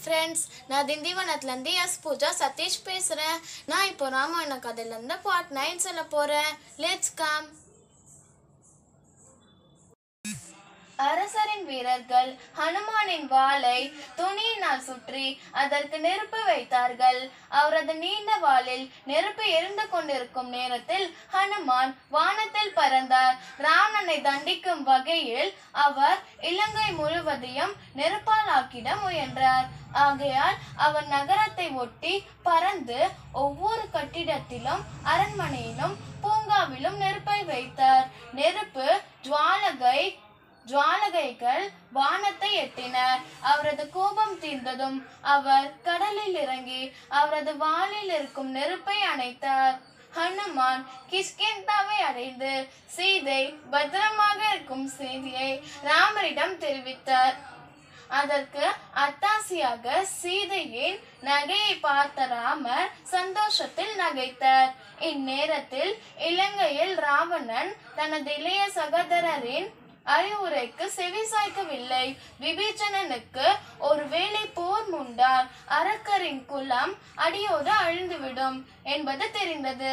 friends நான் திண்டிவனத்துலேருந்து S Pooja Satish பேசுகிறேன் நான் இப்போ ராமாயண கதையிலேருந்து பார்ட் நைன் சொல்ல போகிறேன் லெட்ஸ் கம் அரசரின் வீரர்கள் ஹனுமானின் வாளை துணியினால் சுற்றி அதற்கு நெருப்பு வைத்தார்கள் அவரது நீண்ட வாளில் நெருப்பு எரிந்து கொண்டிருக்கும் நேரத்தில் ஹனுமான் வானத்தில் பறந்தார் ராவணனை தண்டிக்கும் வகையில் அவர் இலங்கை முழுவதையும் நெருப்பால் ஆக்கிட முயன்றார் ஆகையால் அவர் நகரத்தை ஒட்டி பறந்து ஒவ்வொரு கட்டிடத்திலும் அரண்மனையிலும் பூங்காவிலும் நெருப்பை வைத்தார் நெருப்பு ஜுவாலகை ஜுவாலகைகள் வானத்தை எட்டின அவரது கோபம் தீர்ந்ததும் அவர் கடலில் இறங்கி அவரது வாளில் இருக்கும் நெருப்பை அணைத்தார் ஹனுமான் கிஷ்கிந்தாவை அடைந்து சீதை பத்திரமாக இருக்கும் செய்தியை ராமரிடம் தெரிவித்தார் அதற்கு அத்தாசியாக சீதையின் நகையை பார்த்த ராமர் சந்தோஷத்தில் நகைத்தார் இந்நேரத்தில் இலங்கையில் ராவணன் தனது இளைய சகோதரரின் அறிவுரைக்கு செவிசாய்க்கவில்லை விபீஷணனுக்கு ஒருவேளை போர் முண்டால் அரக்கரின் குலம் அடியோடு அழிந்துவிடும் என்பது தெரிந்தது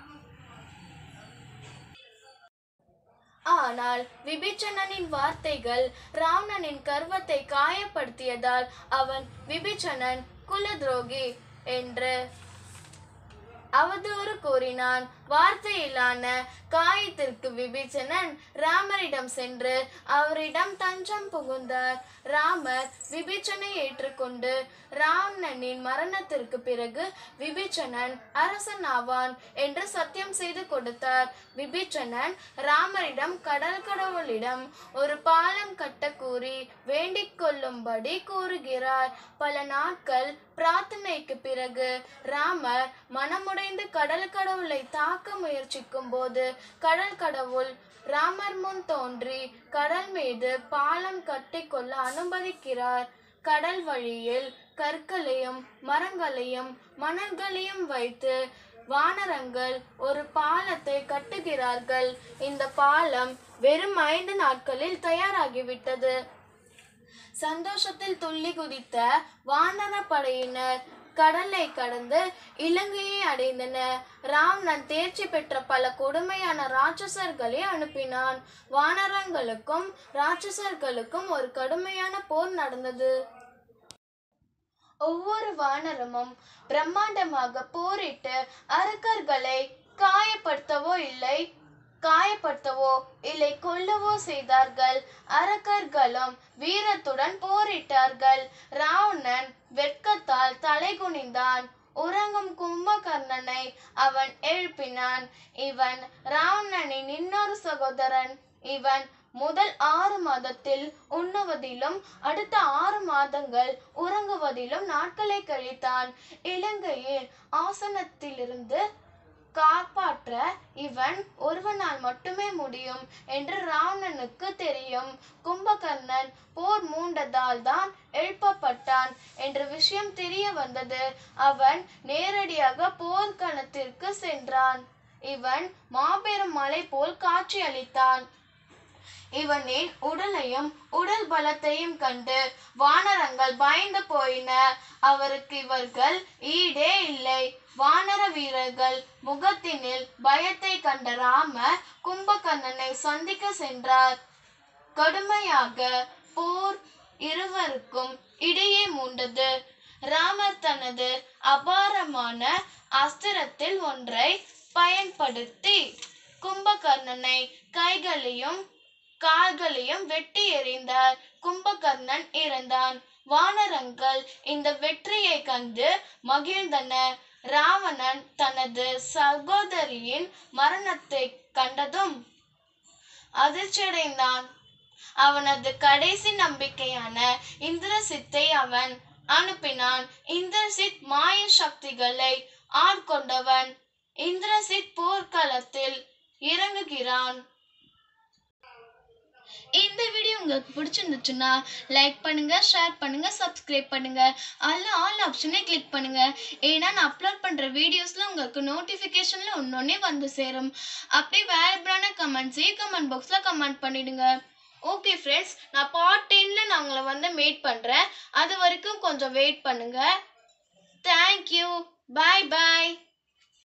ஆனால் விபீஷணனின் வார்த்தைகள் ராவணனின் கர்வத்தை காயப்படுத்தியதால் அவன் விபீஷணன் குலதுரோகி என்று அவதூறு கூறினான் வார்த்தையிலான காயத்திற்கு விபீஷணன் ராமரிடம் சென்று அவரிடம் தஞ்சம் புகுந்தார் ராமர் விபீஷனை ஏற்றுக்கொண்டு ராவணனின் மரணத்திற்கு பிறகு விபீஷணன் அரசன் ஆவான் என்று சத்தியம் செய்து கொடுத்தார் விபீஷணன் ராமரிடம் கடல் கடவுளிடம் ஒரு பாலம் கட்ட கூறி வேண்டிக் கொள்ளும்படி கூறுகிறார் பல நாட்கள் பிரார்த்தனைக்கு பிறகு ராமர் மனமுடைந்து கடல் கடவுளை தாக்க முயற்சிக்கும் போது கடல் கடவுள் ராமர் முன் தோன்றி கடல் மீது பாலம் கட்டிக்கொள்ள அனுமதிக்கிறார் கடல் வழியில் கற்களையும் மரங்களையும் மணல்களையும் வைத்து வானரங்கள் ஒரு பாலத்தை கட்டுகிறார்கள் இந்த பாலம் வெறும் ஐந்து நாட்களில் தயாராகிவிட்டது சந்தோஷத்தில் துள்ளி குதித்த வானர படையினர் கடலை கடந்து இலங்கையை அடைந்தனர் ராவணன் தேர்ச்சி பெற்ற பல கொடுமையான ராட்சசர்களை அனுப்பினான் வானரங்களுக்கும் ராட்சசர்களுக்கும் ஒரு கடுமையான போர் நடந்தது ஒவ்வொரு வானரமும் பிரம்மாண்டமாக போரிட்டு அரக்கர்களை காயப்படுத்தவோ இல்லை காயப்படுத்தவோ இல்லை கொல்லவோ செய்தார்கள் அரக்கர்களும் வீரத்துடன் போரிட்டார்கள் ராவணன் வெட்கத்தால் தலை குனிந்தான் உறங்கும் கும்பகர்ணனை அவன் எழுப்பினான் இவன் ராவணனின் இன்னொரு சகோதரன் இவன் முதல் ஆறு மாதத்தில் உண்ணுவதிலும் அடுத்த ஆறு மாதங்கள் உறங்குவதிலும் நாட்களை கழித்தான் இலங்கையில் ஆசனத்திலிருந்து காப்பாற்ற இவன் ஒருவனால் மட்டுமே முடியும் என்று ராவணனுக்கு தெரியும் கும்பகர்ணன் போர் மூண்டதால் தான் எழுப்பப்பட்டான் என்ற விஷயம் தெரிய வந்தது அவன் நேரடியாக போர்க்களத்திற்கு சென்றான் இவன் மாபெரும் மலை போல் காட்சி அளித்தான் இவனின் உடலையும் உடல் பலத்தையும் கண்டு வானரங்கள் பயந்து போயின அவருக்கு இவர்கள் ஈடே இல்லை வானர வீரர்கள் முகத்தினில் பயத்தை கண்ட ராமர் கும்பகர்ணனை சந்திக்க சென்றார் கடுமையாக போர் இருவருக்கும் இடையே மூண்டது ராமர் தனது அபாரமான அஸ்திரத்தில் ஒன்றை பயன்படுத்தி கும்பகர்ணனை கைகளையும் கால்களையும் வெட்டி எறிந்தார் கும்பகர்ணன் இறந்தான் வானரங்கள் இந்த வெற்றியை கண்டு மகிழ்ந்தன ராவணன் தனது சகோதரியின் மரணத்தை கண்டதும் அதிர்ச்சியடைந்தான் அவனது கடைசி நம்பிக்கையான இந்திரசித்தை அவன் அனுப்பினான் இந்திரசித் மாய சக்திகளை ஆட்கொண்டவன் இந்திரசித் போர்க்களத்தில் இறங்குகிறான் இந்த வீடியோ உங்களுக்கு பிடிச்சிருந்துச்சுன்னா லைக் பண்ணுங்க ஷேர் பண்ணுங்க சப்ஸ்கிரைப் பண்ணுங்க அல்ல ஆல் ஆப்ஷனை கிளிக் பண்ணுங்க ஏன்னா நான் அப்லோட் பண்ற வீடியோஸ்ல உங்களுக்கு நோட்டிஃபிகேஷன்ல ஒன்னொன்னே வந்து சேரும் அப்படியே வேல்யூபிளான கமெண்ட்ஸையும் கமெண்ட் பாக்ஸ்ல கமெண்ட் பண்ணிடுங்க ஓகே ஃப்ரெண்ட்ஸ் நான் பார்ட் டென்னில் நான் உங்களை வந்து மீட் பண்ணுறேன் அது வரைக்கும் கொஞ்சம் வெயிட் பண்ணுங்கள் தேங்க்யூ பாய் பாய்